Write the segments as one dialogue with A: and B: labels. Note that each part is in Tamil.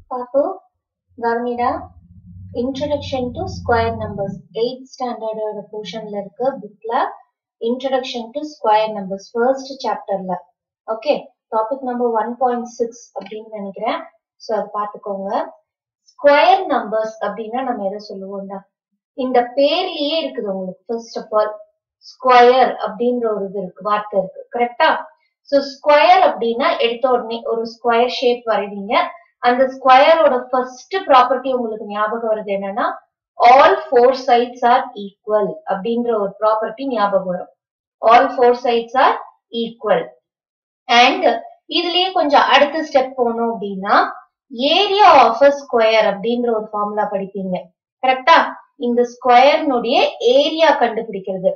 A: பாப்பு கவனிடா introduction to square numbers eight ஸ்டாண்டர்டோட போர்ஷன்ல இருக்க புக்ல introduction to square numbers first சாப்டர்ல okay topic number one point six அப்படின்னு நினைக்கிறேன் ஸோ அது பார்த்துக்கோங்க ஸ்கொயர் நம்பர்ஸ் அப்படின்னா நம்ம எதை சொல்லுவோம்டா இந்த பேர்லயே இருக்குது உங்களுக்கு ஃபர்ஸ்ட் ஆஃப் ஆல் ஸ்கொயர் அப்படின்ற ஒரு இது இருக்கு வார்த்தை இருக்கு கரெக்டா சோ ஸ்கொயர் அப்படின்னா எடுத்த உடனே ஒரு ஸ்கொயர் ஷேப் வரைவீங்க அந்த ஸ்கொயரோட ஃபர்ஸ்ட் ப்ராப்பர்ட்டி உங்களுக்கு ஞாபகம் வருது என்னன்னா all four sides are equal அப்படின்ற ஒரு ப்ராப்பர்ட்டி ஞாபகம் வரும் all four sides are equal and இதுலயே கொஞ்சம் அடுத்த ஸ்டெப் போனோம் அப்படின்னா ஏரியா ஆஃப் அ ஸ்கொயர் அப்படின்ற ஒரு ஃபார்முலா படிப்பீங்க கரெக்டா இந்த ஸ்கொயர்னுடைய ஏரியா கண்டுபிடிக்கிறது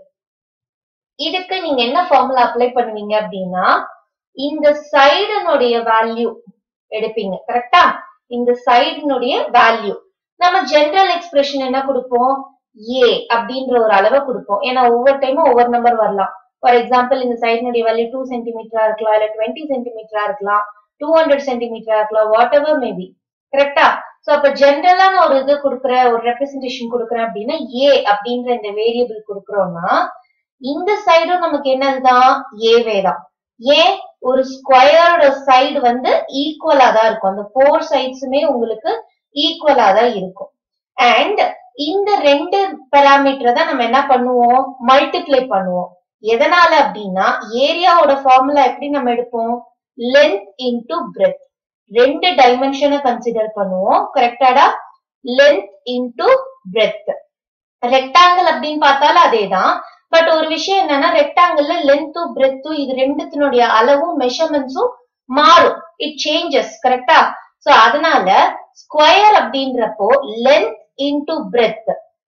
A: இதுக்கு நீங்க என்ன ஃபார்முலா அப்ளை பண்ணுவீங்க அப்படின்னா இந்த சைடனுடைய வேல்யூ எடுப்பீங்க கரெக்டா இந்த சைடினுடைய வேல்யூ நம்ம ஜெனரல் எக்ஸ்பிரஷன் என்ன கொடுப்போம் ஏ அப்படின்ற ஒரு அளவை கொடுப்போம் ஏன்னா ஒவ்வொரு டைமும் ஒவ்வொரு நம்பர் வரலாம் ஃபார் எக்ஸாம்பிள் இந்த சைடினுடைய வேல்யூ டூ சென்டிமீட்டரா இருக்கலாம் இல்ல டுவெண்ட்டி சென்டிமீட்டரா இருக்கலாம் டூ ஹண்ட்ரட் சென்டிமீட்டரா இருக்கலாம் வாட் எவர் மேபி கரெக்டா சோ அப்ப ஜென்ரலான ஒரு இது கொடுக்குற ஒரு ரெப்ரஸன்டேஷன் கொடுக்குறேன் அப்படின்னா ஏ அப்படின்ற இந்த வேரியபிள் கொடுக்குறோம்னா இந்த சைடும் நமக்கு என்னதுதான் ஏவே தான் ஏன் ஒரு ஸ்கொயரோட சைடு வந்து ஈக்குவலா தான் இருக்கும் அந்த ஃபோர் சைட்ஸுமே உங்களுக்கு ஈக்குவலா தான் இருக்கும் அண்ட் இந்த ரெண்டு பெராமீட்டரை தான் நம்ம என்ன பண்ணுவோம் மல்டிப்ளை பண்ணுவோம் எதனால அப்படின்னா ஏரியாவோட ஃபார்முலா எப்படி நம்ம எடுப்போம் லென்த் இன்டு பிரெத் ரெண்டு டைமென்ஷனை கன்சிடர் பண்ணுவோம் கரெக்டாடா லென்த் இன்டு பிரெத் ரெக்டாங்கிள் அப்படின்னு பார்த்தாலும் அதேதான் பட் ஒரு விஷயம் என்னன்னா ரெக்டாங்கிள்ல லென்த்தும் பிரெத்தும் இது ரெண்டுத்தினுடைய அளவும் மெஷர்மெண்ட்ஸும் மாறும் இட் சேஞ்சஸ் கரெக்டா சோ அதனால ஸ்கொயர் அப்படின்றப்போ லென்த் இன்டு பிரெத்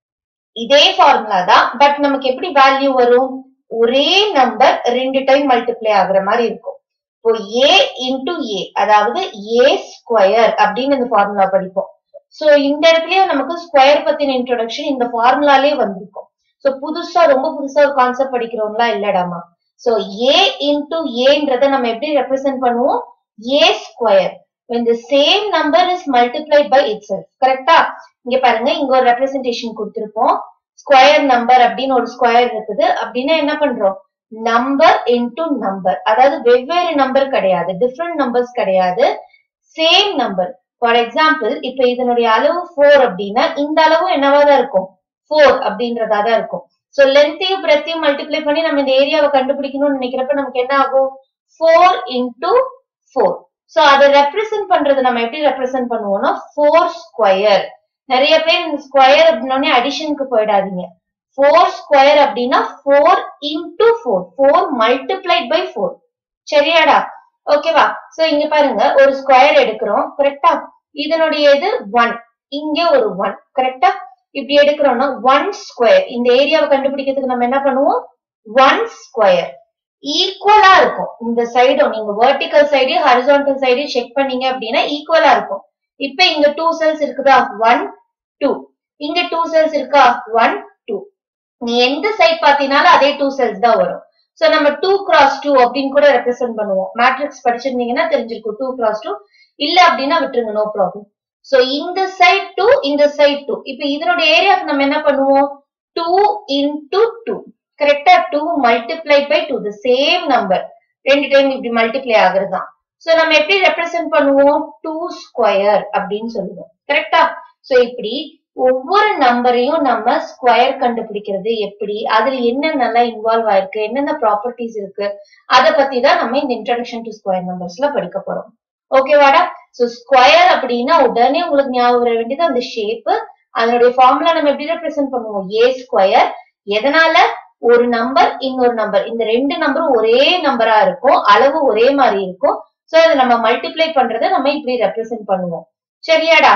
A: இதே ஃபார்முலா தான் பட் நமக்கு எப்படி வேல்யூ வரும் ஒரே நம்பர் ரெண்டு டைம் மல்டிப்ளை ஆகுற மாதிரி இருக்கும் இப்போ ஏ இன்டு ஏ அதாவது ஏ ஸ்கொயர் அப்படின்னு இந்த ஃபார்முலா படிப்போம் சோ இந்த இடத்துலயும் நமக்கு ஸ்கொயர் பத்தின இன்ட்ரோடக்ஷன் இந்த ஃபார்முலாலே வந்திருக்கும் சோ புதுசா ரொம்ப புதுசா ஒரு கான்செப்ட் படிக்கிறோம்லாம் இல்லடாமா சோ ஏ இன்டு ஏன்றத நம்ம எப்படி ரெப்ரசென்ட் பண்ணுவோம் A square when the same number is multiplied by itself கரெக்டா இங்க பாருங்க இங்க ஒரு ரெப்ரசன்டேஷன் கொடுத்திருப்போம் ஸ்கொயர் நம்பர் அப்படின்னு ஒரு ஸ்கொயர் இருக்குது அப்படின்னா என்ன பண்றோம் நம்பர் இன்டு நம்பர் அதாவது வெவ்வேறு நம்பர் கிடையாது டிஃப்ரெண்ட் நம்பர்ஸ் கிடையாது சேம் நம்பர் ஃபார் எக்ஸாம்பிள் இப்ப இதனுடைய அளவு ஃபோர் அப்படின்னா இந்த அளவும் என்னவா தான் இருக்கும் ஃபோர் அப்படின்றதா தான் இருக்கும் சோ லென்த்தையும் பிரெத்தையும் மல்டிப்ளை பண்ணி நம்ம இந்த ஏரியாவை கண்டுபிடிக்கணும்னு நினைக்கிறப்ப நமக்கு என்ன ஆகும் ஃபோர் இன்டு ஃபோர் சோ அதை ரெப்ரசென்ட் பண்றது நம்ம எப்படி ரெப்ரசென்ட் பண்ணுவோம்னா ஃபோர் ஸ்கொயர் நிறைய பேர் இந்த ஸ்கொயர் அப்படின்னே அடிஷனுக்கு போயிடாதீங்க ஃபோர் ஸ்கொயர் அப்படின்னா four into four four multiplied by four சரியாடா ஓகேவா சோ இங்க பாருங்க ஒரு ஸ்கொயர் எடுக்கிறோம் கரெக்டா இதனுடைய இது ஒன் இங்க ஒரு ஒன் கரெக்டா இப்படி எடுக்கிறோம்னா ஒன் ஸ்கொயர் இந்த ஏரியாவை கண்டுபிடிக்கிறதுக்கு நம்ம என்ன பண்ணுவோம் ஒன் ஸ்கொயர் ஈக்குவலா இருக்கும் இந்த சைடும் நீங்க vertical side horizontal side check பண்ணீங்க அப்படின்னா ஈக்குவலா இருக்கும் இப்ப இங்க டூ செல்ஸ் இருக்குதா ஒன் டூ இங்க டூ செல்ஸ் இருக்கா ஒன் டூ நீ எந்த சைட் பாத்தீங்கனாலும் அதே டூ செல்ஸ் தான் வரும் சோ நம்ம டூ கிராஸ் டூ அப்படின்னு கூட ரெப்ரசென்ட் பண்ணுவோம் மேட்ரிக்ஸ் படிச்சிருந்தீங்கன்னா தெரிஞ்சிருக்கும் டூ கிராஸ் டூ இல்ல அப்படின்னா விட்டுருங்க நோ ப்ராப்ளம் சோ இந்த சைட் டூ இந்த சைட் டூ இப்ப இதனுடைய ஏரியாவுக்கு நம்ம என்ன பண்ணுவோம் டூ இன்டு டூ கரெக்டா two multiply by two the same number ரெண்டு டைம் இப்படி மல்டிப்ளை ஆகுறது தான் சோ நம்ம எப்படி ரெப்ரசென்ட் பண்ணுவோம் டூ ஸ்கொயர் அப்படின்னு சொல்லுவோம் கரெக்டா சோ இப்படி ஒவ்வொரு நம்பரையும் நம்ம ஸ்கொயர் கண்டுபிடிக்கிறது எப்படி அதுல என்னென்னலாம் இன்வால்வ் ஆயிருக்கு என்னென்ன ப்ராப்பர்ட்டிஸ் இருக்கு அதை பத்தி தான் நம்ம இந்த இன்ட்ரடக்ஷன் டு ஸ்கொயர் நம்பர்ஸ்ல படிக்க போறோம் ஓகேவாடா சோ ஸ்கொயர் அப்படின்னா உடனே உங்களுக்கு ஞாபகம் வர வேண்டியது அந்த ஷேப் அதனுடைய ஃபார்முலா நம்ம எப்படி ரெப்ரசென்ட் பண்ணுவோம் ஏ ஸ்கொயர் எதனால ஒரு நம்பர் இன்னொரு நம்பர் இந்த ரெண்டு நம்பரும் ஒரே நம்பரா இருக்கும் அளவு ஒரே மாதிரி இருக்கும் சோ அதை நம்ம மல்டிப்ளை பண்றதை நம்ம இப்படி ரெப்ரசென்ட் பண்ணுவோம் சரியாடா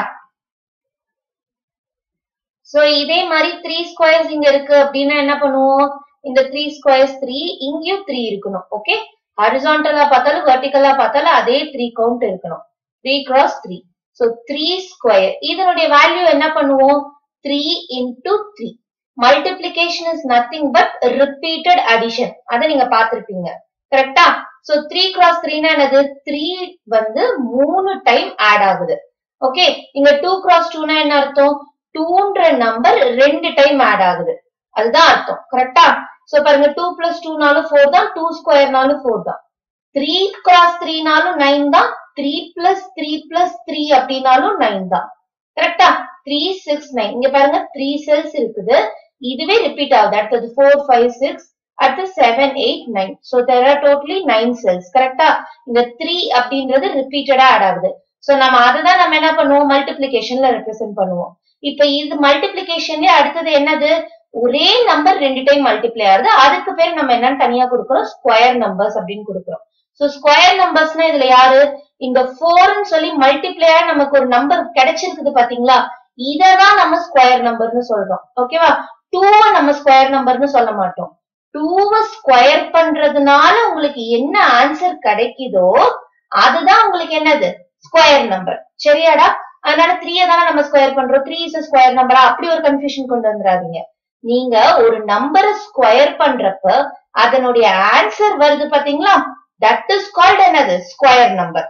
A: சோ இதே மாதிரி த்ரீ ஸ்கொயர்ஸ் இங்க இருக்கு அப்படின்னா என்ன பண்ணுவோம் இந்த த்ரீ ஸ்கொயர்ஸ் த்ரீ இங்கேயும் த்ரீ இருக்கணும் ஓகே ஹரிசான்டலா பார்த்தாலும் வெர்டிகலா பார்த்தாலும் அதே த்ரீ கவுண்ட் இருக்கணும் three cross three so three square இதனுடைய வேல்யூ என்ன பண்ணுவோம் three into three multiplication is nothing but repeated addition அதை நீங்க பார்த்திருப்பீங்க கரெக்டா சோ த்ரீ கிராஸ் த்ரீனா என்னது த்ரீ வந்து மூணு டைம் ஆட் ஆகுது ஓகே இங்க டூ கிராஸ் டூனா என்ன அர்த்தம் டூன்ற நம்பர் ரெண்டு டைம் ஆட் ஆகுது அதுதான் அர்த்தம் கரெக்டா சோ பாருங்க டூ பிளஸ் டூனாலும் ஃபோர் தான் டூ ஸ்கொயர்னாலும் ஃபோர் தான் த்ரீ கிராஸ் த்ரீனாலும் நைன் தான் three plus three plus three அப்படின்னாலும் நைன் தான் கரெக்டா த்ரீ சிக்ஸ் நைன் இங்க பாருங்க த்ரீ செல்ஸ் இருக்குது இதுவே ரிப்பீட் ஆகுது அடுத்தது ஃபோர் ஃபைவ் சிக்ஸ் அடுத்து seven eight nine so there are totally nine cells கரெக்டா இந்த த்ரீ அப்படின்றது ரிப்பீட்டடா ஆட் ஆகுது ஸோ நம்ம அதுதான் நம்ம என்ன பண்ணுவோம் மல்டிபிளிகேஷன்ல ரெப்ரசென்ட் பண்ணுவோம் இப்ப இது மல்டிபிளிகேஷன்லயே அடுத்தது என்னது ஒரே நம்பர் ரெண்டு டைம் மல்டிப்ளை ஆகுது அதுக்கு பேர் நம்ம என்னன்னு தனியா கொடுக்குறோம் ஸ்கொயர் நம்பர்ஸ் அப்படின்னு கொடுக்குறோம் ஸோ ஸ்கொயர் நம்பர்ஸ்னா இதுல யாரு இந்த ஃபோர்னு சொல்லி மல்டிப்ளையா நமக்கு ஒரு நம்பர் கிடைச்சிருக்குது பாத்தீங்களா இததான் நம்ம ஸ்கொயர் நம்பர்னு சொல்றோம் ஓகேவா டூவை நம்ம ஸ்கொயர் நம்பர்னு சொல்ல மாட்டோம் டூவை ஸ்கொயர் பண்றதுனால உங்களுக்கு என்ன ஆன்சர் கிடைக்குதோ அதுதான் உங்களுக்கு என்னது ஸ்கொயர் நம்பர் சரியாடா அதனால த்ரீயை தானே நம்ம ஸ்கொயர் பண்றோம் த்ரீ இஸ் ஸ்கொயர் நம்பரா அப்படி ஒரு கன்ஃபியூஷன் கொண்டு வந்துடாதீங்க நீங்க ஒரு நம்பரை ஸ்கொயர் பண்றப்ப அதனுடைய ஆன்சர் வருது பாத்தீங்களா தட் இஸ் கால்ட் என்னது ஸ்கொயர் நம்பர்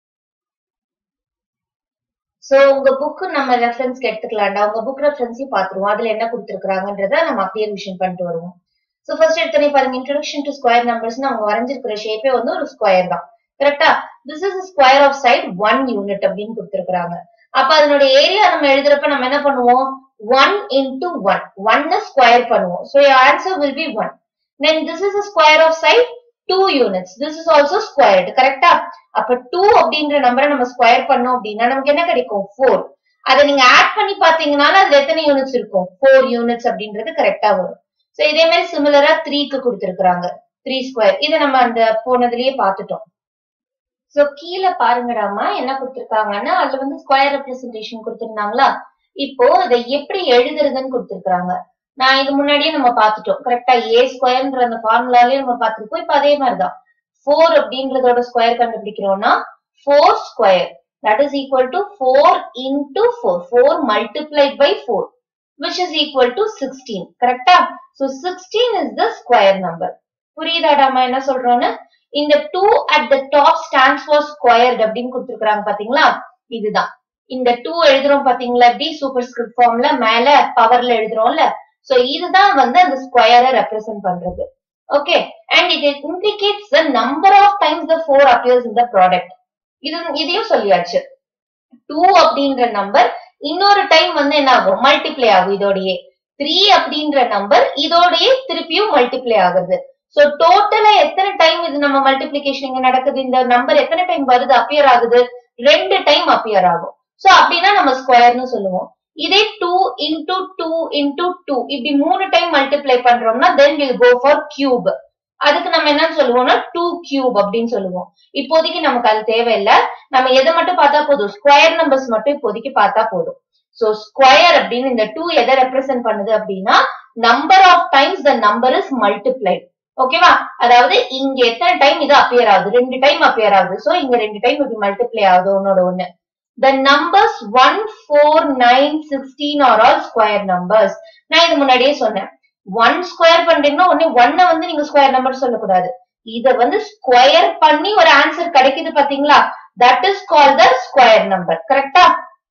A: சோ உங்க புக் நம்ம ரெஃபரன்ஸ்க்கு எடுத்துக்கலாம்டா உங்க புக் ரெஃபரன்ஸையும் பாத்துருவோம் அதுல என்ன கொடுத்துருக்காங்கன்றத நம்ம அப்படியே ரிவிஷன் பண்ணிட்டு வருவோம் சோ ஃபர்ஸ்ட் எடுத்தனே பாருங்க இன்ட்ரோடக்ஷன் டு ஸ்கொயர் நம்பர்ஸ் அவங்க வரைஞ்சிருக்கிற ஷேப்பே வந்து ஒரு ஸ்கொயர் தான் கரெக்டா this is square of side one unit அப்படின்னு கொடுத்துருக்காங்க அப்ப அதனுடைய ஏரியா நம்ம எழுதுறப்ப நம்ம என்ன பண்ணுவோம் ஒன் இன்டூ ஒன் ஒன்னு ஸ்கொயர் பண்ணுவோம் so answer will be one then this is square of side two units this is also squared கரெக்டா அப்ப டூ அப்படின்ற நம்பரை நம்ம ஸ்கொயர் பண்ணோம் அப்படின்னா நமக்கு என்ன கிடைக்கும் ஃபோர் அதை நீங்க ஆட் பண்ணி பாத்தீங்கன்னாலும் அதுல எத்தனை யூனிட்ஸ் இருக்கும் ஃபோர் யூனிட்ஸ் அப்படின்றது கரெக்டா வரும் சோ இதே மாதிரி சிமிலரா த்ரீக்கு கொடுத்துருக்காங்க த்ரீ ஸ்கொயர் இதை நம்ம அந்த போனதுலயே பாத்துட்டோம் சோ கீழே பாருங்கடாமா என்ன கொடுத்திருக்காங்கன்னா அதுல வந்து ஸ்கொயர் ரெப்ரஸன்டேஷன் கொடுத்திருந்தாங்களா இப்போ இதை எப்படி எழுதுறதுன்னு கொடுத்திருக்காங்க நான் இது முன்னாடியே நம்ம பார்த்துட்டோம் கரெக்டா ஏ ஸ்கொயர்ன்ற அந்த ஃபார்முலாலயே நம்ம பார்த்திருப்போம் இப்ப அதே மாதிரிதான் ஃபோர் அப்படின்றதோட ஸ்கொயர் கண்டுபிடிக்கிறோம்னா four square that is equal to four into four four multiplied by four which is equal to sixteen கரெக்டா so sixteen is the square number புரியுதாடாமா என்ன சொல்றோன்னு இந்த two at the top stands for squared அப்படின்னு கொடுத்துருக்காங்க பாத்தீங்களா இதுதான் இந்த டூ எழுதுறோம் பாத்தீங்களா எப்படி சூப்பர் ஸ்கிரிப்ட் ஃபார்ம்ல மேல பவர்ல எழுதுறோம்ல சோ இதுதான் வந்து அந்த ஸ்கொயரை ரெப்ரசென்ட் பண்றது okay and it indicates the number of times the four appears in the product இது இதையும் சொல்லியாச்சு டூ அப்படின்ற நம்பர் இன்னொரு டைம் வந்து என்ன ஆகும் மல்டிப்ளை ஆகும் இதோடயே த்ரீ அப்படின்ற நம்பர் இதோடயே திருப்பியும் மல்டிப்ளை ஆகுது சோ டோட்டலா எத்தனை டைம் இது நம்ம மல்டிபிளிகேஷன் இங்க நடக்குது இந்த நம்பர் எத்தனை டைம் வருது அப்பியர் ஆகுது ரெண்டு டைம் அப்பியர் ஆகும் சோ அப்படின்னா நம்ம ஸ்கொயர்னு சொல்லுவோம் இதே two into two into two இப்படி மூணு டைம் மல்டிப்ளை பண்றோம்னா then will go for cube அதுக்கு நம்ம என்ன சொல்லுவோம்னா டூ கியூப் அப்படின்னு சொல்லுவோம் இப்போதைக்கு நமக்கு அது தேவையில்லை நம்ம எதை மட்டும் பார்த்தா போதும் ஸ்கொயர் நம்பர்ஸ் மட்டும் இப்போதைக்கு பார்த்தா போதும் சோ ஸ்கொயர் அப்படின்னு இந்த டூ எதை ரெப்ரசென்ட் பண்ணுது அப்படின்னா number of times the number is multiplied ஓகேவா அதாவது இங்க எத்தனை டைம் இது அப்பியர் ஆகுது ரெண்டு டைம் அப்பியர் ஆகுது சோ இங்க ரெண்டு டைம் இப்படி மல்டிப்ளை ஆகுது ஒன்னோட ஒண்ணு the numbers one four nine sixteen are all square numbers நான் இது முன்னாடியே சொன்னேன் ஒன் ஸ்கொயர் பண்றீங்கன்னா ஒண்ணு ஒன்ன வந்து நீங்க ஸ்கொயர் நம்பர் சொல்லக்கூடாது இத வந்து ஸ்கொயர் பண்ணி ஒரு ஆன்சர் கிடைக்குது பாத்தீங்களா that is call the square number கரெக்டா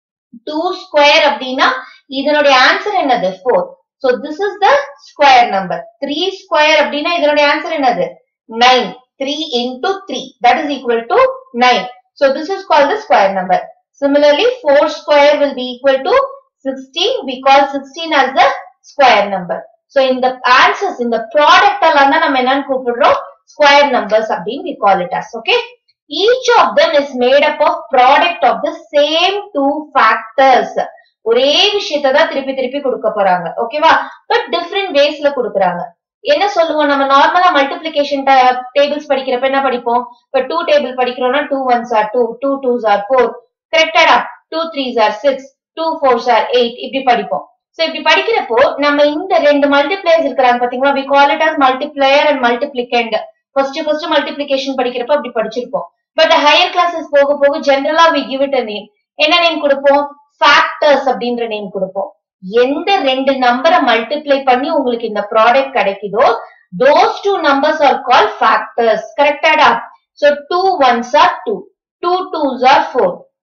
A: டூ ஸ்கொயர் அப்படின்னா இதனுடைய ஆன்சர் என்னது four so this is the square number three square அப்படின்னா இதனுடைய ஆன்சர் என்னது nine three into three that is equal to nine so this is call the square number similarly four square will be equal to sixteen we call sixteen as the square number so இந்த ஆன்சர்ஸ் இந்த ப்ராடக்ட் எல்லாம் தான் நம்ம என்னன்னு கூப்பிடுறோம் ஸ்கொயர் நம்பர்ஸ் அப்படின்னு we call it as okay each of them is made up of product of the same two factors ஒரே விஷயத்தை தான் திருப்பி திருப்பி கொடுக்க போறாங்க ஓகேவா பட் டிஃப்ரெண்ட் வேஸ்ல கொடுக்குறாங்க என்ன சொல்லுவோம் நம்ம நார்மலா மல்டிபிளிகேஷன் டேபிள்ஸ் படிக்கிறப்ப என்ன படிப்போம் இப்ப டூ டேபிள் படிக்கிறோம்னா two ones are two two twos are four கரெக்டாடா two threes are six two fours are eight இப்படி படிப்போம் சோ இப்படி படிக்கிறப்போ நம்ம இந்த ரெண்டு மல்டிப்ளேயர்ஸ் இருக்கிறாங்க பாத்தீங்களா we call it as multiplier and multiplicand first first multiplication படிக்கிறப்ப அப்படி படிச்சிருப்போம் பட் ஹையர் கிளாஸஸ் போக போக ஜென்ரலா we give it a name என்ன நேம் கொடுப்போம் ஃபேக்டர்ஸ் அப்படின்ற நேம் கொடுப்போம் எந்த ரெண்டு நம்பரை மல்டிப்ளை பண்ணி உங்களுக்கு இந்த ப்ராடக்ட் கிடைக்குதோ those two numbers are call factors கரெக்டாடா so two ones are two two twos are four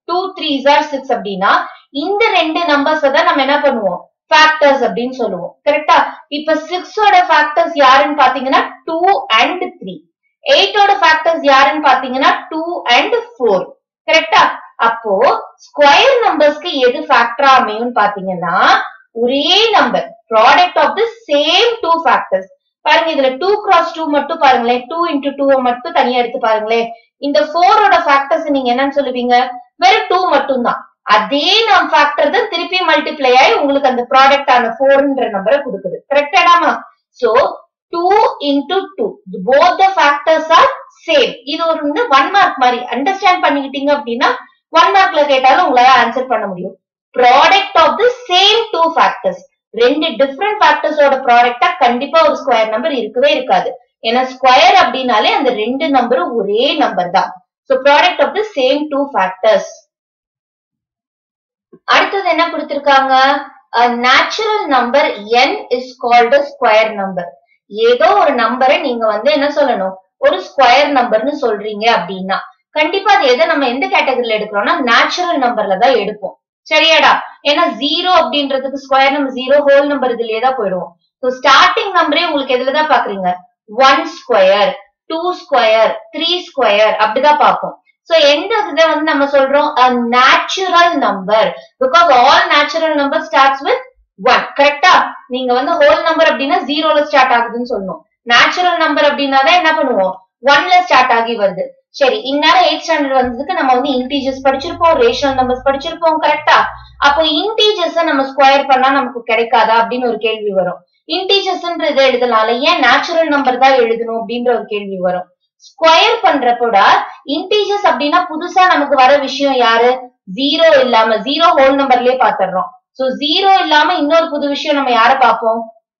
A: two three are six அப்படின்னா இந்த ரெண்டு நம்பர்ஸ் தான் நம்ம என்ன பண்ணுவோம் ஃபேக்டர்ஸ் அப்படின்னு சொல்லுவோம் கரெக்டா இப்ப சிக்ஸோட ஃபேக்டர்ஸ் யாருன்னு பாத்தீங்கன்னா டூ அண்ட் த்ரீ எயிட்டோட ஃபேக்டர்ஸ் யாருன்னு பாத்தீங்கன்னா டூ அண்ட் ஃபோர் கரெக்டா அப்போ ஸ்கொயர் நம்பர்ஸ்க்கு எது ஃபேக்டரா அமையும் பாத்தீங்கன்னா ஒரே number product of the same two factors பாருங்க இதுல டூ கிராஸ் டூ மட்டும் பாருங்களேன் டூ இன்டூ டூ மட்டும் தனியா எடுத்து பாருங்களேன் இந்த ஃபோரோட ஃபேக்டர்ஸ் நீங்க என்னன்னு சொல்லுவீங்க வெறும் டூ மட்டும் தான் அதே நாம் ஃபேக்டர் தான் திருப்பி மல்டிப்ளை ஆகி உங்களுக்கு அந்த ப்ராடக்ட் ஆன ஃபோர்ன்ற நம்பரை கொடுக்குது கரெக்டாடாமா so two into two both the factors are same இது ஒரு வந்து ஒன் மார்க் மாதிரி அண்டர்ஸ்டாண்ட் பண்ணிக்கிட்டீங்க அப்படின்னா ஒன் மார்க்ல கேட்டாலும் உங்களால ஆன்சர் பண்ண முடியும் product of the same two factors ரெண்டு டிஃப்ரெண்ட் ஃபேக்டர்ஸோட ப்ராடக்டா கண்டிப்பா ஒரு ஸ்கொயர் நம்பர் இருக்கவே இருக்காது ஏன்னா ஸ்கொயர் அப்படின்னாலே அந்த ரெண்டு நம்பரும் ஒரே நம்பர் தான் so product of the same two factors அடுத்தது என்ன கொடுத்திருக்காங்க natural number n is called square number ஏதோ ஒரு நம்பரை நீங்க வந்து என்ன சொல்லணும் ஒரு ஸ்கொயர் நம்பர்னு சொல்றீங்க அப்படின்னா கண்டிப்பா அது எதை நம்ம எந்த கேட்டகரியில எடுக்கிறோம்னா நேச்சுரல் நம்பர்ல தான் எடுப்போம் சரியாடா ஏன்னா ஜீரோ அப்படின்றதுக்கு square number zero whole number இதுலயே தான் போயிடுவோம் ஸோ ஸ்டார்டிங் நம்பரே உங்களுக்கு எதுல தான் பாக்குறீங்க one square two square three square அப்படிதான் பார்ப்போம் சோ எந்த இதை வந்து நம்ம சொல்றோம் natural number because all natural number starts with one கரெக்டா நீங்க வந்து ஹோல் நம்பர் அப்படின்னா ஜீரோல ஸ்டார்ட் ஆகுதுன்னு சொல்லணும் நேச்சுரல் நம்பர் அப்படின்னா தான் என்ன பண்ணுவோம் ஒன்ல ஸ்டார்ட் ஆகி வருது சரி இந்நேரம் எயிட் ஸ்டாண்டர்ட் வந்ததுக்கு நம்ம வந்து இன்டீஜர்ஸ் படிச்சிருப்போம் ரேஷனல் நம்பர்ஸ் படிச்சிருப்போம் கரெக்டா அப்போ இன்டீஜர்ஸ் நம்ம ஸ்கொயர் பண்ணா நமக்கு கிடைக்காதா அப்படின்னு ஒரு கேள்வி வரும் இன்டீஜர்ஸ்ன்றதை எழுதலாம்ல ஏன் நேச்சுரல் நம்பர் தான் எழுதணும் அப்படின்ற ஒரு கேள்வி வரும் ஸ்கொயர் பண்றப்போட இன்டீஜர்ஸ் அப்படின்னா புதுசா நமக்கு வர விஷயம் யாரு ஜீரோ இல்லாம ஜீரோ ஹோல் நம்பர்லயே பாத்துறோம் சோ ஜீரோ இல்லாம இன்னொரு புது விஷயம் நம்ம யார பார்ப்போம்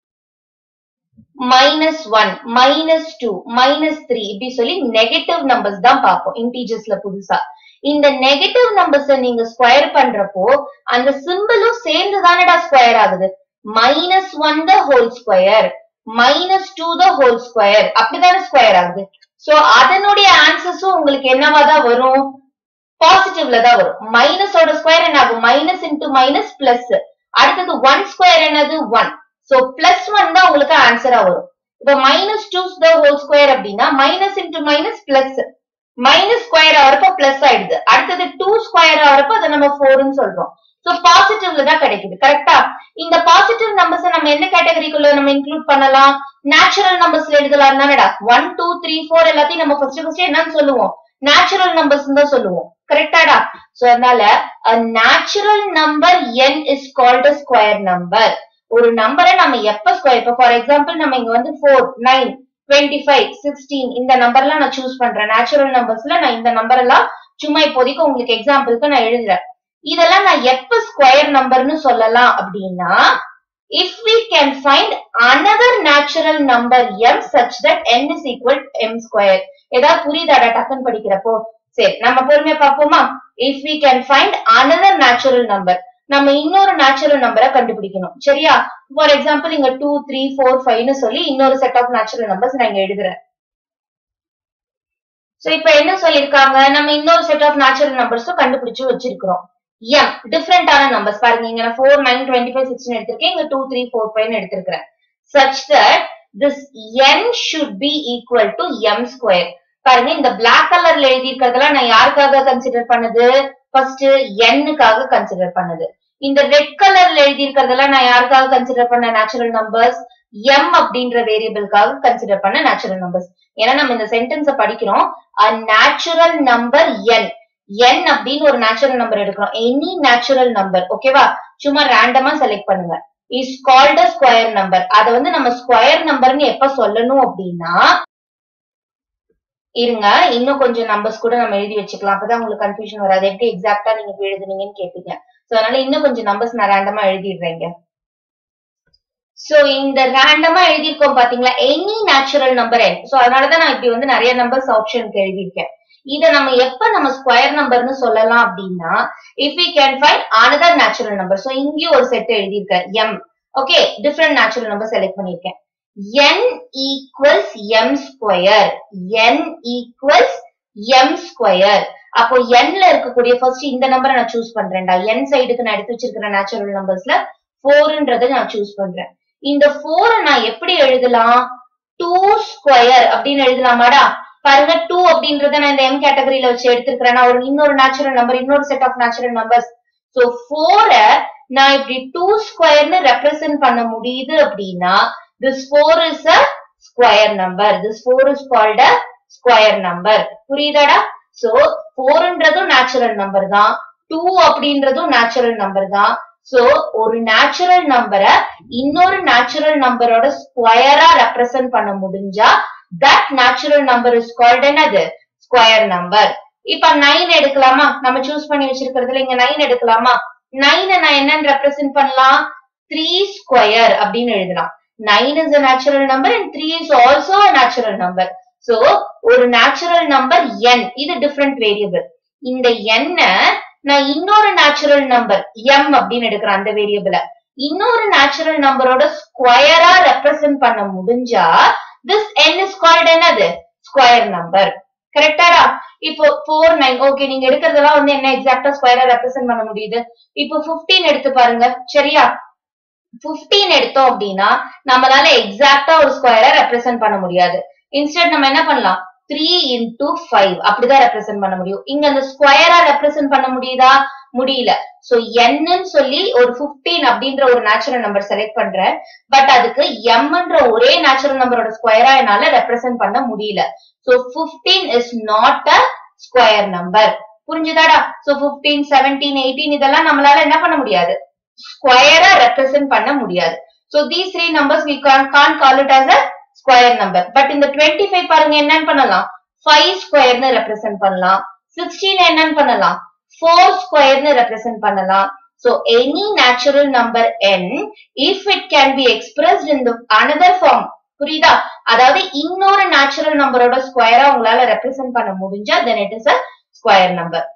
A: minus one minus two minus three இப்படி சொல்லி நெகட்டிவ் நம்பர்ஸ் தான் பார்ப்போம் இன்டீஜர்ஸ்ல புதுசா இந்த நெகட்டிவ் நம்பர்ஸ் நீங்க ஸ்கொயர் பண்றப்போ அந்த சிம்பிளும் சேர்ந்து தானடா ஸ்கொயர் ஆகுது minus one the whole square minus two the whole square அப்படிதானே ஸ்கொயர் ஆகுது சோ அதனுடைய ஆன்சர்ஸும் உங்களுக்கு என்னவா தான் வரும் பாசிட்டிவ்ல தான் வரும் மைனஸோட ஸ்கொயர் என்ன ஆகும் மைனஸ் இன்டூ மைனஸ் பிளஸ் அடுத்தது ஒன் ஸ்கொயர் என்னது ஒன் சோ பிளஸ் ஒன் தான் உங்களுக்கு ஆன்சரா வரும் இப்ப minus two the whole square அப்படின்னா minus into minus plus minus square ஆகிறப்ப பிளஸ் ஆயிடுது அடுத்தது டூ ஸ்கொயர் ஆகிறப்ப அதை நம்ம ஃபோர்னு சொல்றோம் சோ பாசிட்டிவ்ல தான் கிடைக்குது கரெக்டா இந்த பாசிட்டிவ் நம்பர்ஸ் நம்ம எந்த கேட்டகரிக்குள்ள நம்ம இன்க்ளூட் பண்ணலாம் நேச்சுரல் நம்பர்ஸ்ல எழுதலாம் தானடா ஒன் டூ த்ரீ ஃபோர் எல்லாத்தையும் நம்ம ஃபர்ஸ்ட் ஃபர்ஸ்ட் என்னன்னு சொல்லுவோம் நேச்சுரல் நம்பர்ஸ் தான் சொல்லுவோம் கரெக்டாடா சோ அதனால natural number n is called square number ஒரு நம்பரை நம்ம எப்ப ஸ்கொயர் இப்போ ஃபார் எக்ஸாம்பிள் நம்ம இங்க வந்து four nine twenty five sixteen இந்த நம்பர்லாம் நான் சூஸ் பண்றேன் நேச்சுரல் நம்பர்ஸ்ல நான் இந்த நம்பர் எல்லாம் சும்மா இப்போதைக்கு உங்களுக்கு எக்ஸாம்பிளுக்கு நான் எழுதுறேன் இதெல்லாம் நான் எப்ப ஸ்கொயர் நம்பர்னு சொல்லலாம் அப்படின்னா if we can find another natural number m such that n is equal to m square ஏதாவது புரியுதாடா டக்குன்னு படிக்கிறப்போ சரி நம்ம பொறுமையா பார்ப்போமா if we can find another natural number நம்ம இன்னொரு நேச்சுரல் நம்பரை கண்டுபிடிக்கணும் சரியா ஃபார் எக்ஸாம்பிள் இங்க டூ த்ரீ ஃபோர் ஃபைவ்னு சொல்லி இன்னொரு செட் ஆஃப் நேச்சுரல் நம்பர்ஸ் நான் இங்க எழுதுறேன் சோ இப்ப என்ன சொல்லிருக்காங்க நம்ம இன்னொரு செட் ஆஃப் நேச்சுரல் நம்பர்ஸும் கண்டுபிடிச்சு வச்சிருக்கிறோம் எம் டிஃப்ரெண்டான நம்பர்ஸ் பாருங்க இங்க நான் four nine twenty five sixteen எடுத்திருக்கேன் இங்க டூ த்ரீ ஃபோர் ஃபைவ் எடுத்திருக்கிறேன் such that this n should be equal to m square பாருங்க இந்த பிளாக் கலர்ல எழுதி இருக்கிறதெல்லாம் நான் யாருக்காக கன்சிடர் பண்ணது ஃபர்ஸ்ட் எண்ணுக்காக கன்சிடர் பண்ணது இந்த ரெட் கலர்ல எழுதி இருக்கிறதெல்லாம் நான் யாருக்காக கன்சிடர் பண்ண நேச்சுரல் நம்பர்ஸ் எம் அப்படின்ற வேரியபிளுக்காக கன்சிடர் பண்ண நேச்சுரல் நம்பர்ஸ் ஏன்னா நம்ம இந்த சென்டென்ஸ படிக்கிறோம் a natural number n n அப்படின்னு ஒரு நேச்சுரல் நம்பர் எடுக்கிறோம் எனி நேச்சுரல் நம்பர் ஓகேவா சும்மா ரேண்டமா செலக்ட் பண்ணுங்க is called a square number அதை வந்து நம்ம ஸ்கொயர் நம்பர்னு எப்ப சொல்லணும் அப்படின்னா இருங்க இன்னும் கொஞ்சம் நம்பர்ஸ் கூட நம்ம எழுதி வச்சுக்கலாம் அப்பதான் உங்களுக்கு கன்ஃபியூஷன் வராது எப்படி எக்ஸாக்டா நீங்க இப்படி எழுதுனீங்கன்னு கேட்பீங்க சோ அதனால இன்னும் கொஞ்சம் நம்பர்ஸ் நான் ரேண்டமா எழுதிடுறேங்க சோ இந்த ரேண்டமா எழுதியிருக்கோம் பாத்தீங்களா any natural number n so அதனாலதான் நான் இப்படி வந்து நிறைய நம்பர்ஸ் ஆப்ஷனுக்கு எழுதியிருக்கேன் இத நம்ம எப்ப நம்ம ஸ்கொயர் நம்பர்னு சொல்லலாம் அப்படின்னா if we can find another natural number so இங்கேயும் ஒரு செட் எழுதியிருக்கேன் m okay different natural number select பண்ணிருக்கேன் n equals m square n equals m square அப்போ என்ல இருக்கக்கூடிய ஃபர்ஸ்ட் இந்த நம்பரை நான் சூஸ் பண்றேன்டா என் சைடுக்கு நான் எடுத்து வச்சிருக்கிற நேச்சுரல் நம்பர்ஸ்ல ஃபோர்ன்றதை நான் சூஸ் பண்றேன் இந்த ஃபோரை நான் எப்படி எழுதலாம் டூ ஸ்கொயர் அப்படின்னு எழுதலாமாடா பாருங்க டூ அப்படின்றத நான் இந்த எம் கேட்டகரியில வச்சு எடுத்திருக்கிறேன் நான் ஒரு இன்னொரு நேச்சுரல் நம்பர் இன்னொரு set of natural numbers so ஃபோரை நான் இப்படி டூ ஸ்கொயர்னு ரெப்ரசென்ட் பண்ண முடியுது அப்படின்னா this four is a square number this four is called a square number புரியுதாடா சோ ஃபோர்ன்றதும் நேச்சுரல் நம்பர் தான் டூ அப்படின்றதும் நேச்சுரல் நம்பர் தான் சோ ஒரு நேச்சுரல் நம்பரை இன்னொரு நேச்சுரல் நம்பரோட ஸ்கொயரா ரெப்ரசென்ட் பண்ண முடிஞ்சா that natural number is called என்னது ஸ்கொயர் நம்பர் இப்ப நைன் எடுக்கலாமா நம்ம சூஸ் பண்ணி வச்சிருக்கிறதுல இங்க நைன் எடுக்கலாமா நைனை நான் என்னன்னு ரெப்ரசென்ட் பண்ணலாம் த்ரீ ஸ்கொயர் அப்படின்னு எழுதலாம் nine is a natural number and three is also a natural number so ஒரு நேச்சுரல் நம்பர் என் இது டிஃப்ரெண்ட் வேரியபிள் இந்த எண்ண நான் இன்னொரு நேச்சுரல் நம்பர் எம் அப்படின்னு எடுக்கிறேன் அந்த வேரியபிள இன்னொரு நேச்சுரல் நம்பரோட ஸ்கொயரா ரெப்ரசென்ட் பண்ண முடிஞ்சா திஸ் என் இஸ் கால்ட் என்னது ஸ்கொயர் நம்பர் கரெக்டாடா இப்போ ஃபோர் நைன் ஓகே நீங்க எடுக்கிறதெல்லாம் வந்து என்ன எக்ஸாக்டா ஸ்கொயரா ரெப்ரசென்ட் பண்ண முடியுது இப்போ பிப்டீன் எடுத்து பாருங்க சரியா பிப்டீன் எடுத்தோம் அப்படின்னா நம்மளால எக்ஸாக்டா ஒரு ஸ்கொயரா ரெப்ரசென்ட் பண்ண முடியாது இன்ஸ்டெட் நம்ம என்ன பண்ணலாம் த்ரீ இன்டூ ஃபைவ் அப்படிதான் ரெப்ரசென்ட் பண்ண முடியும் இங்க அந்த ஸ்கொயரா ரெப்ரசென்ட் பண்ண முடியுதா முடியல சோ என்னன்னு சொல்லி ஒரு பிப்டீன் அப்படின்ற ஒரு நேச்சுரல் நம்பர் செலக்ட் பண்றேன் பட் அதுக்கு எம்ன்ற ஒரே நேச்சுரல் நம்பரோட ஸ்கொயரா என்னால ரெப்ரசென்ட் பண்ண முடியல so fifteen is not a square number புரிஞ்சுதாடா சோ பிப்டீன் செவன்டீன் எயிட்டீன் இதெல்லாம் நம்மளால என்ன பண்ண முடியாது ஸ்கொயரா ரெப்ரசென்ட் பண்ண முடியாது so these three numbers we can't can't call it as a square number but இந்த டுவெண்ட்டி ஃபைவ் பாருங்க என்னன்னு பண்ணலாம் ஃபைவ் ஸ்கொயர்னு ரெப்ரசென்ட் பண்ணலாம் சிக்ஸ்டீன் என்னன்னு பண்ணலாம் ஃபோர் ஸ்கொயர்னு ரெப்ரசென்ட் பண்ணலாம் So any natural number n, if it can be expressed in the another form, புரியுதா அதாவது இன்னொரு நேச்சுரல் நம்பரோட ஸ்கொயரா உங்களால ரெப்ரசென்ட் பண்ண முடிஞ்சா then it is a square number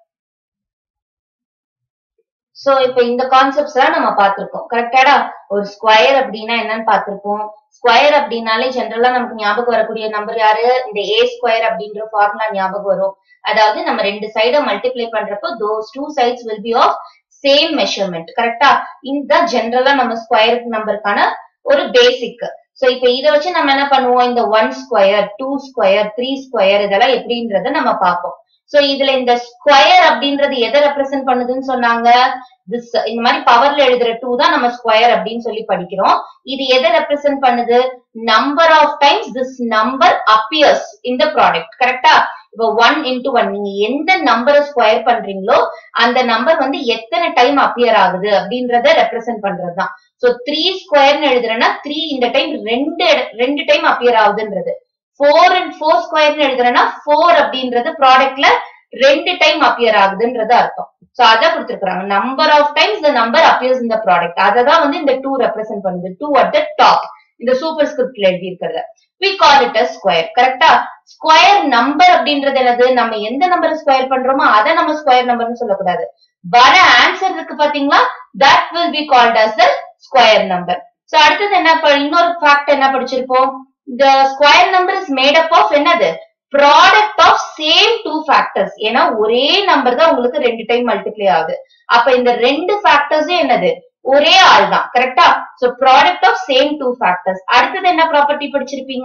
A: so இப்ப இந்த கான்செப்ட்ஸ் எல்லாம் நம்ம பார்த்திருக்கோம் கரெக்டாடா ஒரு ஸ்கொயர் அப்படின்னா என்னன்னு பார்த்திருப்போம் ஸ்கொயர் அப்படின்னாலே ஜென்ரலா நமக்கு ஞாபகம் வரக்கூடிய நம்பர் யாரு இந்த ஏ ஸ்கொயர் அப்படின்ற ஃபார்முலா ஞாபகம் வரும் அதாவது நம்ம ரெண்டு சைட மல்டிப்ளை பண்றப்போ those two sides will be of same measurement கரெக்டா இந்த ஜென்ரலா நம்ம ஸ்கொயர் நம்பருக்கான ஒரு பேசிக் சோ இப்ப இத வச்சு நம்ம என்ன பண்ணுவோம் இந்த one square two square three square இதெல்லாம் எப்படின்றத நம்ம பார்ப்போம் சோ இதுல இந்த ஸ்கொயர் அப்படின்றது எதை ரெப்ரசென்ட் பண்ணுதுன்னு சொன்னாங்க திஸ் இந்த மாதிரி பவர்ல எழுதுற டூ தான் நம்ம ஸ்கொயர் அப்படின்னு சொல்லி படிக்கிறோம் இது எதை ரெப்ரசென்ட் பண்ணுது number of times this number appears இந்த ப்ராடக்ட் கரெக்டா இப்போ ஒன் இன்டூ ஒன் நீங்க எந்த நம்பரை ஸ்கொயர் பண்றீங்களோ அந்த நம்பர் வந்து எத்தனை டைம் அப்பியர் ஆகுது அப்படின்றத ரெப்ரசென்ட் பண்றதுதான் சோ த்ரீ ஸ்கொயர்னு எழுதுறேன்னா த்ரீ இந்த டைம் ரெண்டு ரெண்டு டைம் அப்பியர் ஆகுதுன்றது ஃபோர் அண்ட் ஃபோர் ஸ்கொயர்னு எழுதுறேன்னா ஃபோர் அப்படின்றது ப்ராடக்ட்ல ரெண்டு டைம் அப்பியர் ஆகுதுன்றது அர்த்தம் சோ அத கொடுத்திருக்காங்க number of times the number appears இந்த ப்ராடக்ட் அதை தான் வந்து இந்த டூ ரெப்ரசென்ட் பண்ணுது டூ அட் த டாப் இந்த சூப்பர் ஸ்கிரிப்ட்ல எழுதி இருக்கிறத we call it a square கரெக்டா ஸ்கொயர் நம்பர் அப்படின்றது என்னது நம்ம எந்த நம்பர் ஸ்கொயர் பண்றோமோ அதை நம்ம ஸ்கொயர் நம்பர்னு சொல்லக்கூடாது வர ஆன்சர் இருக்கு பாத்தீங்களா that will be called as the square number so அடுத்தது என்ன ப- இன்னொரு ஃபேக்ட் என்ன படிச்சிருப்போம் the square number is made up of என்னது product of same two factors ஏன்னா ஒரே நம்பர் தான் உங்களுக்கு ரெண்டு டைம் மல்டிப்ளை ஆகுது அப்ப இந்த ரெண்டு ஃபேக்டர்ஸும் என்னது ஒரே ஆள் தான் கரெக்டா so product of same two factors அடுத்தது என்ன ப்ராப்பர்ட்டி படிச்சிருப்பீங்க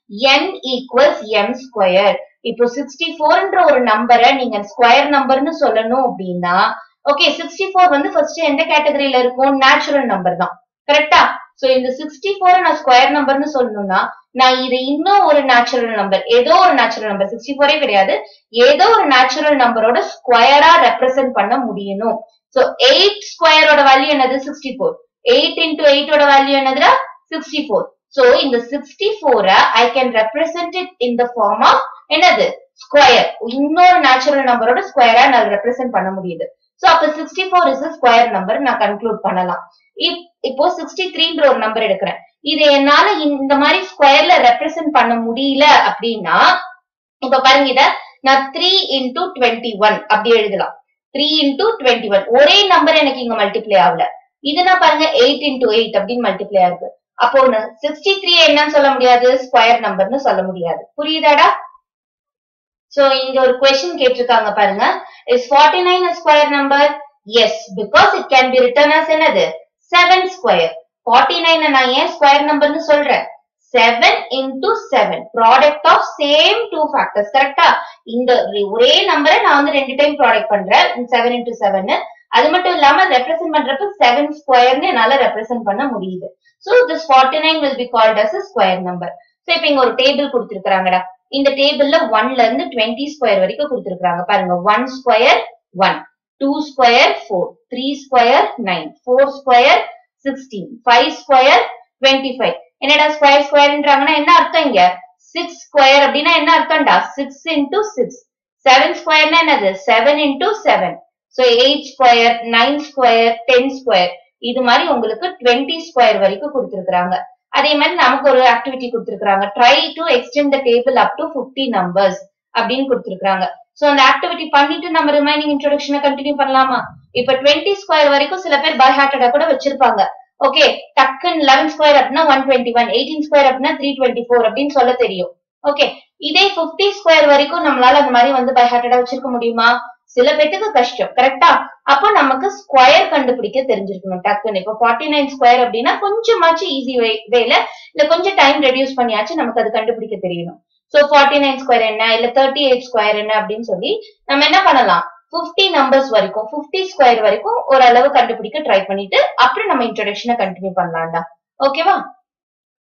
A: n ஈக்குவல்ஸ் எம் ஸ்கொயர் இப்போ சிக்ஸ்டி ஃபோர்ன்ற ஒரு நம்பரை நீங்க ஸ்கொயர் நம்பர்னு சொல்லணும் அப்படின்னா ஓகே சிக்ஸ்டி ஃபோர் வந்து ஃபர்ஸ்ட் எந்த கேட்டகரியில இருக்கும் நேச்சுரல் நம்பர் தான் கரெக்டா சோ இந்த சிக்ஸ்டி ஃபோர் நான் ஸ்கொயர் நம்பர்னு சொல்லணும்னா நான் இது இன்னும் ஒரு நேச்சுரல் நம்பர் ஏதோ ஒரு நேச்சுரல் நம்பர் சிக்ஸ்டி ஃபோரே கிடையாது ஏதோ ஒரு நேச்சுரல் நம்பரோட ஸ்கொயரா ரெப்ரசென்ட் பண்ண முடியணும் சோ எயிட் ஸ்கொயரோட வேல்யூ என்னது சிக்ஸ்டி ஃபோர் எயிட் இன்டூ எயிட்டோட வேல்யூ என்னதுடா சிக்ஸ்டி ஃபோர் சோ இந்த சிக்ஸ்டி ஃபோர I can represent it in the form of என்னது ஸ்கொயர் இன்னொரு நேச்சுரல் நம்பரோட ஸ்கொயரா நான் ரெப்ரசென்ட் பண்ண முடியுது சோ அப்ப sixty four is square number நான் கன்க்ளூட் பண்ணலாம் இப்- இப்போ சிக்ஸ்டி த்ரீன்ற ஒரு நம்பர் எடுக்கிறேன் இது என்னால இந்த மாதிரி ஸ்கொயர்ல ரெப்ரசென்ட் பண்ண முடியல அப்படின்னா இப்ப பாருங்க இத நான் த்ரீ இன்டூ டுவெண்ட்டி ஒன் அப்படி எழுதலாம் த்ரீ இன்டூ டுவெண்ட்டி ஒன் ஒரே நம்பர் எனக்கு இங்க மல்டிப்ளை ஆகல இதுனா பாருங்க எயிட் இன்டூ எயிட் அப்படின்னு மல்டிப்ளை ஆகுது அப்போ சிக்ஸ்டி த்ரீ என்னன்னு சொல்ல முடியாது ஸ்கொயர் நம்பர்னு சொல்ல முடியாது புரியுதாடா சோ இங்க ஒரு கொஸ்டின் கேட்டிருக்காங்க பாருங்க is 49 a square number yes because it can be written as என்னது 7 ஸ்கொயர் 49 நான் ஏன் ஸ்கொயர் நம்பர்னு சொல்றேன் 7 into 7 product of same two factors கரெக்டா இந்த ஒரே நம்பரை நான் வந்து ரெண்டு டைம் ப்ராடக்ட் பண்றேன் 7 into 7 அது மட்டும் இல்லாம ரெப்ரசென்ட் பண்றப்ப 7 ஸ்கொயர்னு என்னால ரெப்ரசென்ட் பண்ண முடியுது so this 49 will be called as a square number so இப்போ இங்க ஒரு டேபிள் கொடுத்திருக்காங்கடா இந்த டேபிள்ல ஒன்ல இருந்து டுவெண்ட்டி ஸ்கொயர் வரைக்கும் கொடுத்திருக்காங்க பாருங்க one square one two square four three square nine four square sixteen five square twenty five என்னடா ஸ்கொயர் ஸ்கொயர்ன்றாங்கன்னா என்ன அர்த்தம் இங்க சிக்ஸ் ஸ்கொயர் அப்படின்னா என்ன அர்த்தம்டா சிக்ஸ் இன்டூ சிக்ஸ் செவன் ஸ்கொயர்னா என்னது seven into seven so eight square nine square ten square இது மாதிரி உங்களுக்கு டுவெண்ட்டி ஸ்கொயர் வரைக்கும் கொடுத்திருக்காங்க அதே மாதிரி நமக்கு ஒரு ஆக்டிவிட்டி கொடுத்திருக்காங்க try to extend the table up to fifty numbers அப்படின்னு கொடுத்திருக்காங்க சோ அந்த ஆக்டிவிட்டி பண்ணிட்டு நம்ம ரிமைனிங் இன்ட்ரோடக்ஷனை கண்டினியூ பண்ணலாமா இப்ப டுவெண்ட்டி ஸ்கொயர் வரைக்கும் சில பேர் பை ஹார்ட்டடா கூட வச்சிருப்பாங்க ஓகே டக்குன்னு லெவன் ஸ்கொயர் அப்படின்னா one twenty one eighteen square அப்படின்னா த்ரீ டுவெண்ட்டி ஃபோர் அப்படின்னு சொல்ல தெரியும் ஓகே இதே பிப்டி ஸ்கொயர் வரைக்கும் நம்மளால அந்த மாதிரி வந்து பை ஹார்ட்டடா வச்சிருக்க முடியுமா சில பேத்துக்கு கஷ்டம் கரெக்டா அப்போ நமக்கு ஸ்கொயர் கண்டுபிடிக்க தெரிஞ்சிருக்கணும் டக்குன்னு இப்போ ஃபார்ட்டி நைன் ஸ்கொயர் அப்படின்னா கொஞ்சமாச்சும் ஈஸி வேல இல்ல கொஞ்சம் டைம் ரெடியூஸ் பண்ணியாச்சு நமக்கு அது கண்டுபிடிக்க தெரியணும் சோ ஃபார்ட்டி நைன் ஸ்கொயர் என்ன இல்ல தேர்ட்டி எயிட் ஸ்கொயர் என்ன அப்படின்னு சொல்லி நம்ம என்ன பண்ணலாம் பிப்டி நம்பர்ஸ் வரைக்கும் பிப்டி ஸ்கொயர் வரைக்கும் ஓரளவு கண்டுபிடிக்க ட்ரை பண்ணிட்டு அப்புறம் நம்ம இன்ட்ரோடக்ஷனை கண்டினியூ பண்ணலாம்டா ஓகேவா